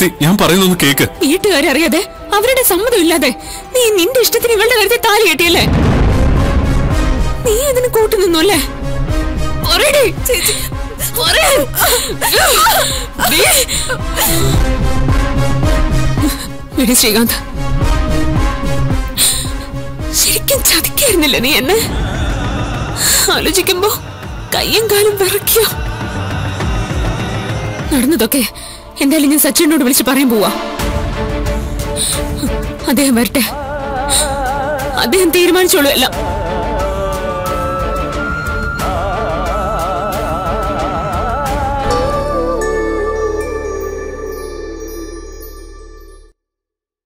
കീർത്തി ഞാൻ പറയുന്നൊന്ന് കേക്ക് വീട്ടുകാരറിയാതെ അവരുടെ സമ്മതം ഇല്ലാതെ നീ നിന്റെ ഇഷ്ടത്തിന് ഇവളുടെ കാര്യത്തിൽ താലി കെട്ടിയല്ലേ നീ അതിന് കൂട്ടു നിന്നു അല്ലേ പറയടി. പറയ്. ദേ. എടി ശ്രീകാന്ത് ശരിക്കും ചതിക്കായിരുന്നില്ല നീ എന്നെ ആലോചിക്കുമ്പോ കയ്യും കാലും വിറക്കിയോ നടന്നതൊക്കെ എന്തായാലും ഞാൻ സച്ചിനോട് വിളിച്ച് പറയാൻ പോവാ അദ്ദേഹം വരട്ടെ അദ്ദേഹം തീരുമാനിച്ചോളൂ എല്ലാം